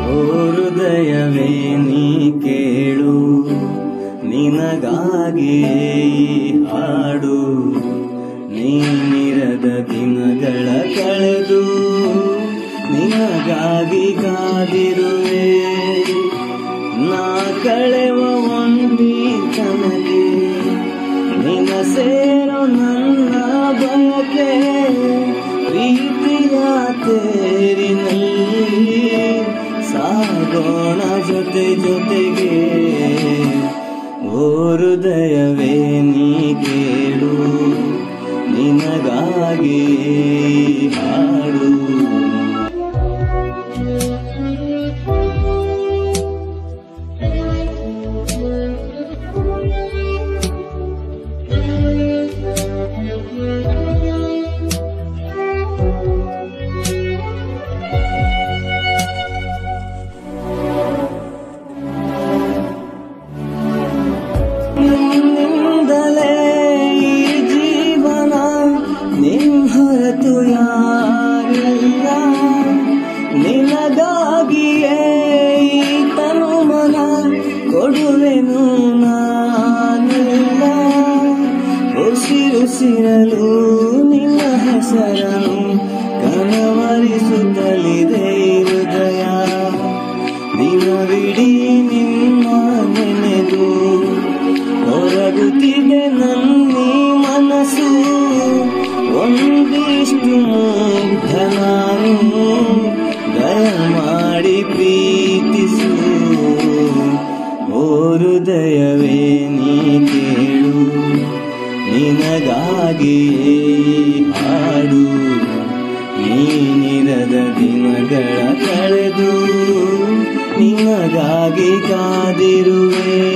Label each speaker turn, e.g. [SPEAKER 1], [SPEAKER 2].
[SPEAKER 1] ಓ ಹೃದಯವೇ ನೀ ಕೇಳು ನಿನಗಾಗಿ ಈ ಹಾಡು ನೀನಿರದ ದಿನಗಳ ಕಳೆದು ನಿನಗಾಗಿ ಕಾದಿರುವೆ ನಾ ಕಳೆವ ಒಂದಿ ತನಗೆ ನಿನ ಸೇರೋ ನನ್ನ ಬಯಕೆ ಪ್ರೀತಿಯ ತೇರಿನಲ್ಲಿ ಸಾಗೋಣ ಜೊತೆ ಜೊತೆಗೆ ಓ ಹೃದಯವೇ ನೀ ಕೇಳು ನಿನಗಾಗಿ ಈ ಹಾಡು ನಿನ್ನಿಂದಲೇ ಈ ಜೀವನ ನಿನ್ ಹೊರತು ಯಾರಿಲ್ಲ ನಿನಗಾಗಿಯೇ ಈ ತನುಮನ ಕೊಡುವೆನು ನಾನಿಲ್ಲ ಉಸಿರುಸಿರಲು ನಿನ್ನ ಹೆಸರನು ಕನವರಿಸುತ್ತಲಿದೆ ಈ ಹೃದಯ ದಿನವಿಡೀ ನಿಮ್ಮ ನೆನೆದು ಹೊರಗುತ್ತಿದೆ ನನ್ನಿ ಮನಸ್ಸು ಒಂದಿಷ್ಟು ಮುಗ್ಧ ನಾನು ದಯಮಾಡಿ ಪ್ರೀತಿಸು ಓ ಹೃದಯವೇ ನೀ ಕೇಳು ನಿನಗಾಗಿ ಈ ಹಾಡು ನೀನಿರದ ದಿನಗಳ ಕಳೆದು ನಿನಗಾಗಿ ಕಾದಿರುವೆ